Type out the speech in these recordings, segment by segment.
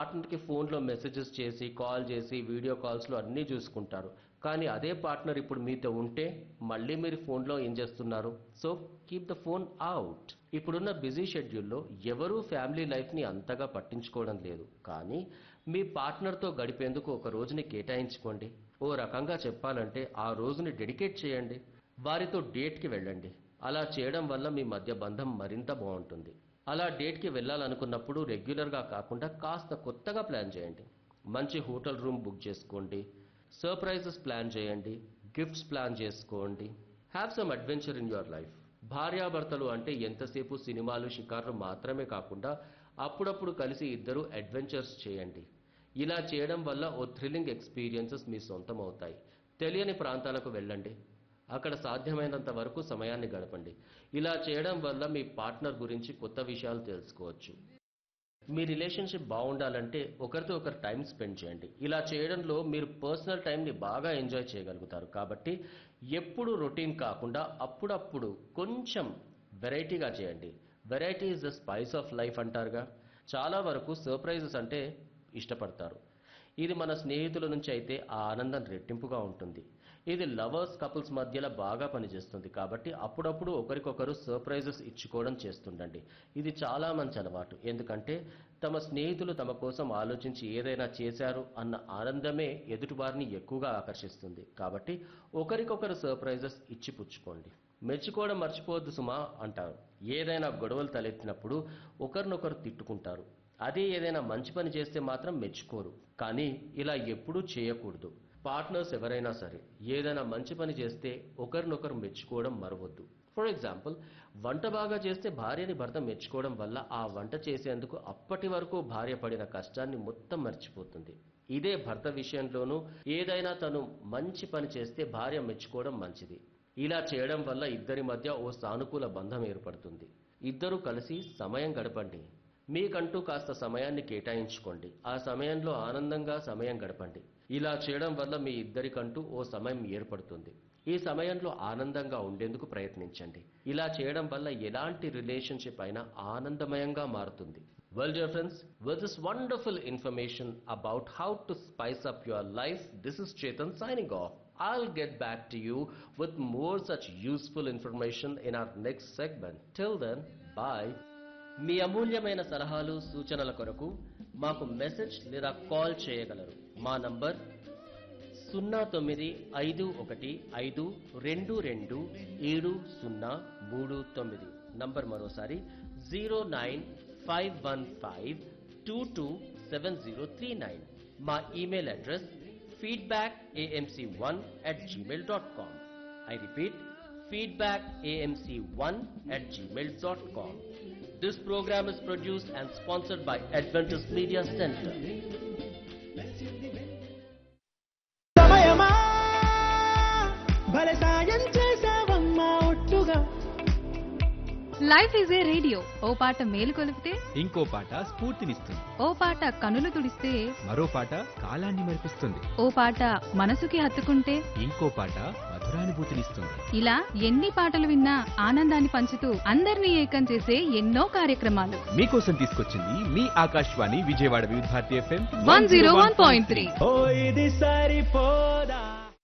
పార్ట్నర్కి ఫోన్లో మెసేజెస్ చేసి కాల్ చేసి వీడియో కాల్స్లో అన్నీ చూసుకుంటారు కానీ అదే పార్ట్నర్ ఇప్పుడు మీతో ఉంటే మళ్ళీ మీరు ఫోన్లో ఏం చేస్తున్నారు so keep the phone out ఇప్పుడున్న బిజీ షెడ్యూల్లో ఎవరూ ఫ్యామిలీ లైఫ్ని అంతగా పట్టించుకోవడం లేదు కానీ మీ పార్ట్నర్తో గడిపేందుకు ఒక రోజుని కేటాయించుకోండి ఓ రకంగా చెప్పాలంటే ఆ రోజుని డెడికేట్ చేయండి వారితో డేట్కి వెళ్ళండి అలా చేయడం వల్ల మీ మధ్య బంధం మరింత బాగుంటుంది అలా డేట్కి వెళ్ళాలనుకున్నప్పుడు రెగ్యులర్గా కాకుండా కాస్త కొత్తగా ప్లాన్ చేయండి మంచి హోటల్ రూమ్ బుక్ చేసుకోండి సర్ప్రైజెస్ ప్లాన్ చేయండి గిఫ్ట్స్ ప్లాన్ చేసుకోండి have some adventure in your life భార్యాభర్తలు అంటే ఎంతసేపు సినిమాలు షికార్లు మాత్రమే కాకుండా అప్పుడప్పుడు కలిసి ఇద్దరు అడ్వెంచర్స్ చేయండి ఇలా చేయడం వల్ల ఓ థ్రిల్లింగ్ ఎక్స్పీరియన్సెస్ మీ సొంతం అవుతాయి తెలియని ప్రాంతాలకు వెళ్ళండి అక్కడ సాధ్యమైనంత వరకు సమయాన్ని గడపండి ఇలా చేయడం వల్ల మీ పార్ట్నర్ గురించి కొత్త విషయాలు తెలుసుకోవచ్చు మీ రిలేషన్షిప్ బాగుండాలంటే ఒకరితో ఒకరు టైం స్పెండ్ చేయండి ఇలా చేయడంలో మీరు పర్సనల్ టైంని బాగా ఎంజాయ్ చేయగలుగుతారు కాబట్టి ఎప్పుడు రొటీన్ కాకుండా అప్పుడప్పుడు కొంచెం వెరైటీగా చేయండి variety is the spice of life అంటారుగా చాలా వరకు సర్ప్రైజెస్ అంటే ఇష్టపడతారు ఇది మన స్నేహితుల నుంచి అయితే ఆ ఆనందం రెట్టింపుగా ఉంటుంది ఇది లవర్స్ కపుల్స్ మధ్యలో బాగా పనిచేస్తుంది కాబట్టి అప్పుడప్పుడు ఒకరికొకరు సర్ప్రైజెస్ ఇచ్చుకోవడం చేస్తుండండి ఇది చాలా మంచి అలవాటు ఎందుకంటే తమ స్నేహితులు తమ కోసం ఆలోచించి ఏదైనా చేశారు అన్న ఆనందమే ఎదుటివారిని ఎక్కువగా ఆకర్షిస్తుంది కాబట్టి ఒకరికొకరు సర్ప్రైజెస్ ఇచ్చి పుచ్చుకోండి మెచ్చుకోవడం మర్చిపోవద్దు సుమా అంటారు ఏదైనా గొడవలు తలెత్తినప్పుడు ఒకరినొకరు తిట్టుకుంటారు అదే ఏదైనా మంచి పని చేస్తే మాత్రం మెచ్చుకోరు కానీ ఇలా ఎప్పుడూ చేయకూడదు పార్ట్నర్స్ ఎవరైనా సరే ఏదైనా మంచి పని చేస్తే ఒకరినొకరు మెచ్చుకోవడం మరవద్దు ఫర్ ఎగ్జాంపుల్ వంట బాగా చేస్తే భార్యని భర్త మెచ్చుకోవడం వల్ల ఆ వంట చేసేందుకు అప్పటి వరకు భార్య పడిన కష్టాన్ని మొత్తం మర్చిపోతుంది ఇదే భర్త విషయంలోనూ ఏదైనా తను మంచి పని చేస్తే భార్య మెచ్చుకోవడం మంచిది ఇలా చేయడం వల్ల ఇద్దరి మధ్య ఓ సానుకూల బంధం ఏర్పడుతుంది ఇద్దరూ కలిసి సమయం గడపండి మీకంటూ కాస్త సమయాన్ని కేటాయించుకోండి ఆ సమయంలో ఆనందంగా సమయం గడపండి ఇలా చేయడం వల్ల మీ ఇద్దరికంటూ ఓ సమయం ఏర్పడుతుంది ఈ సమయంలో ఆనందంగా ఉండేందుకు ప్రయత్నించండి ఇలా చేయడం వల్ల ఎలాంటి రిలేషన్షిప్ అయినా ఆనందమయంగా మారుతుంది well dear friends with this wonderful information about how to spice up your life this is Chetan signing off I'll get back to you with more such useful information in our next segment. Till then, bye. మీ అమూల్యమైన సలహాలు సూచనల కొరకు మాకు message లేదా call చేయగలరు మా number సున్నా తొమ్మిది ఐదు ఒకటి ఐదు రెండు రెండు ఏడు సున్నా మూడు తొమ్మిది నంబర్ మరోసారి zero nine five one five two two seven zero three nine మా email address feedback amc1 at gmail.com. I repeat, feedback amc1 at gmail.com. This program is produced and sponsored by Adventist Media Center. సమయమా భలే సాయం చేసావమ్మా ఒట్టుగా life is a radio ఓ పాట మేలు కొలిపితే ఇంకో పాట స్ఫూర్తినిస్తుంది ఓ పాట కనులు తుడిస్తే మరో పాట కాలాన్ని మరిపిస్తుంది ఓ పాట మనసుకి హత్తుకుంటే ఇంకో పాట మధురానుభూతినిస్తుంది ఇలా ఎన్ని పాటలు విన్నా ఆనందాన్ని పంచుతూ అందరినీ ఏకం చేసే ఎన్నో కార్యక్రమాలు మీకోసం తీసుకొచ్చింది మీ Akashvani Vijayawada Vividh Bharati FM one zero one point three ఓ ఇది సరిపోదా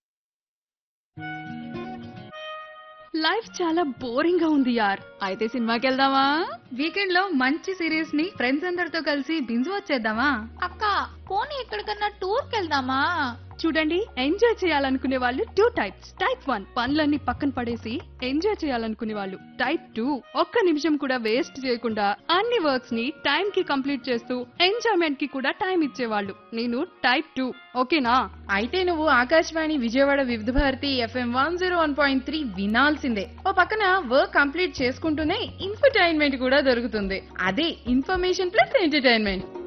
లైఫ్ చాలా బోరింగ్ గా ఉంది యార్ అయితే సినిమాకి వెళ్దామా వీకెండ్ లో మంచి సిరీస్ ని ఫ్రెండ్స్ అందరితో కలిసి బింజు వచ్చేద్దామా అక్క పోనీ ఎక్కడికన్నా టూర్కి వెళ్దామా చూడండి ఎంజాయ్ చేయాలనుకునే వాళ్ళు టూ టైప్స్ టైప్ వన్ పనులన్నీ పక్కన పడేసి ఎంజాయ్ చేయాలనుకునే వాళ్ళు టైప్ టూ ఒక్క నిమిషం కూడా వేస్ట్ చేయకుండా అన్ని వర్క్స్ ని టైం కి కంప్లీట్ చేస్తూ ఎంజాయ్మెంట్ కి కూడా టైం ఇచ్చేవాళ్ళు నేను టైప్ టూ ఓకేనా అయితే నువ్వు Akashvani Vijayawada Vividh Bharati FM one zero one point three వినాల్సిందే ఓ పక్కన వర్క్ కంప్లీట్ చేసుకుంటూనే ఇన్ఫర్టైన్మెంట్ కూడా దొరుకుతుంది అదే ఇన్ఫర్మేషన్ ప్లస్ ఎంటర్టైన్మెంట్